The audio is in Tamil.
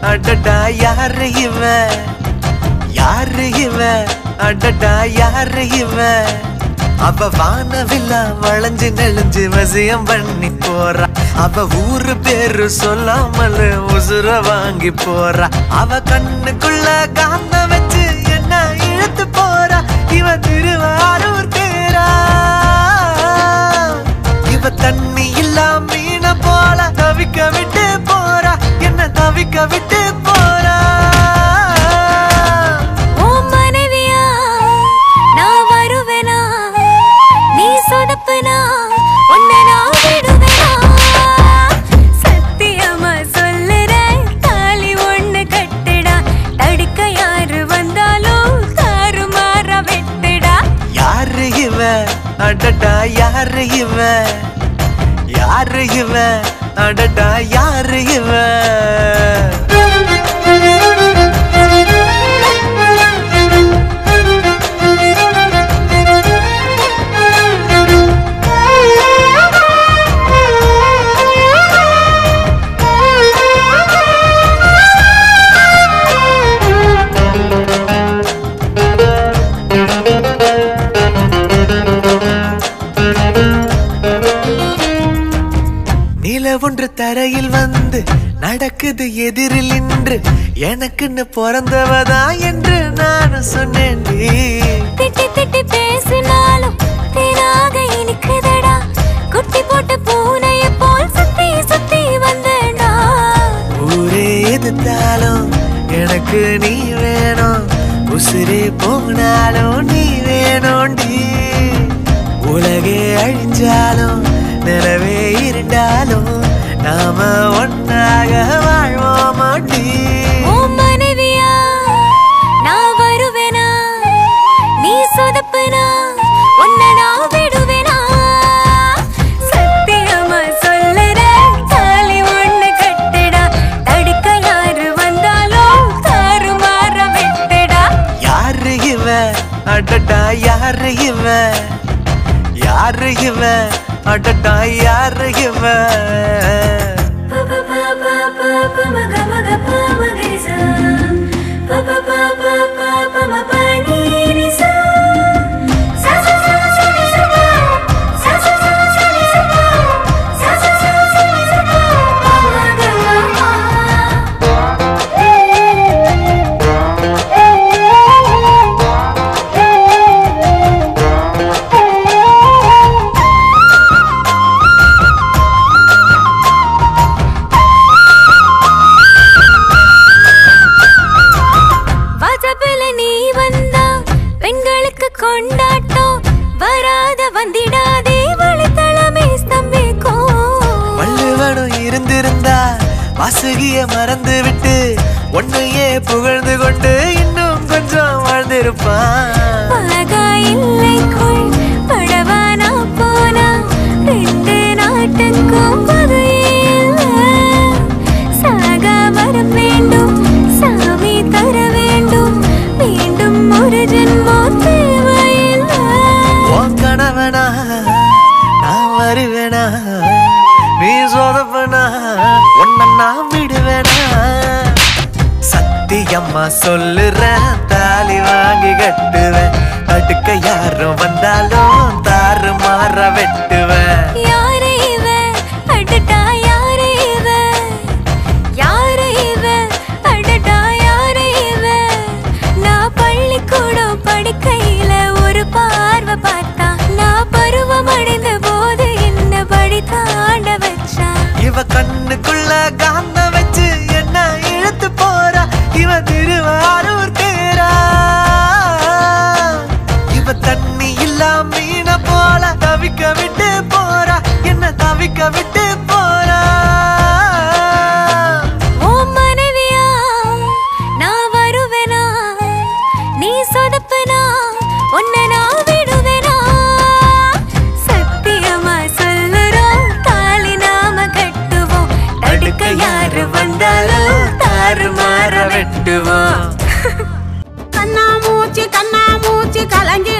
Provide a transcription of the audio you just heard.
அடடா யாரு இவ யாரு இவ அடடா யாரு இவ அவ வானவில்லா வளைஞ்சு நெளிஞ்சு வசியம் பண்ணி போறா அவ ஊரு பேரு சொல்லாமல் உசுர வாங்கி போறா அவ கண்ணுக்குள்ள காந்த வச்சு என்ன இழுத்து போறா இவ திருவாரூர் தேரா இவ தண்ணி இல்லா மீன போல தவிக்க விட்டு போறா என்ன தவிக்க விட்டு போறா ஓ மனைவியா நான் வருவேனா நீ சொதப்புனா உன்னை நான் விடுவேனா சத்தியமா சொல்லுறேன் தாலி ஒண்ணு கட்டுடா தடுக்க யாரு வந்தாலும் தாறுமாற வெட்டுடா யாரு இவ அடடா யாரு இவ யாரு இவ அடடா யாரு இவ நில ஒன்று தரையில் வந்து நடக்குது எதிரில் நின்று எனக்குன்னு பிறந்தவதா என்று நான் சொன்னேன் திட்டி திட்டி பேசினாலும் தேனாக இனிக்குதடா குட்டி போட்ட பூனைய போல் சுத்தி சுத்தி வந்தேடா ஊரே எதிர்த்தாலும் எனக்கு நீ வேணும் உசிரே போனாலும் நீ வேணும்டி உலகே அழிஞ்சாலும் நிலவே இருந்தாலும் நாம ஒன்னாக வாழ்வோமாட்டி ஓ மனைவியா நான் வருவேனா நீ சொதப்புனா உன்னை நான் விடுவேனா சத்தியமா சொல்லுறேன் தாலி ஒண்ணு கட்டுடா தடுக்க யாரு வந்தாலும் தாறுமாற வெட்டுடா யாரு இவ அடடா யாரு இவ யாரு இவ அடடா யாரு இவ வாசப்புல நீ வந்தா பெண்களுக்கு கொண்டாட்டம் வராத வந்திடாதே வழித்தளமே ஸ்தம்பிக்கும் வள்ளுவனும் இருந்திருந்தா வாசுகிய மறந்து விட்டு உன்னையே புகழ்ந்து கொண்டு இன்னும் கொஞ்சம் வாழ்ந்திருப்பான் அழகா இல்லைக்குள் படவானா போனா ரெண்டு நாட்டுக்கும் பகை இல்ல. சாகா வரம் வேண்டும் சாமி தர வேண்டும் மீண்டும் ஒரு ஜென்மம் தேவையில்லை உன் கணவனா நான் வருவேனா நீ சொதப்பனா உன்னை நான் விடுவேனா சத்தியம்மா சொல்லுறேன் தாலி வாங்கி கட்டுவேன் அடுக்க யாரும் வந்தாலும் தாறு மாற வெட்டுவேன் யாரு இவ அடடா யாரு இவ யாரு இவ அடடா யாரு இவ நான் பள்ளிக்கூடம் படிக்கையில ஒரு பார்வை பார்த்தா நான் பருவம் அடைந்த போது என்ன படி தாண்ட வச்சா இவ கண்ணுக்குள்ள காந்த வச்சு என்ன இழுத்து போறா இவ திருவாரூர் தேரா இவ தண்ணி இல்லா மீன போல தவிக்க விட்டு போறா என்ன தவிக்க விட்டு போறா ஓ மனைவியா நான் வருவேனா நீ சொதப்புனா உன்னை நான் விடுவேனா சத்தியமா சொல்லுறோம் தாலி நாம கட்டுவோம் தடுக்க யாரு வந்தாலும் தாறு மாற வெட்டுவோம் கண்ணாமூச்சி கண்ணாமூச்சி கலங்கி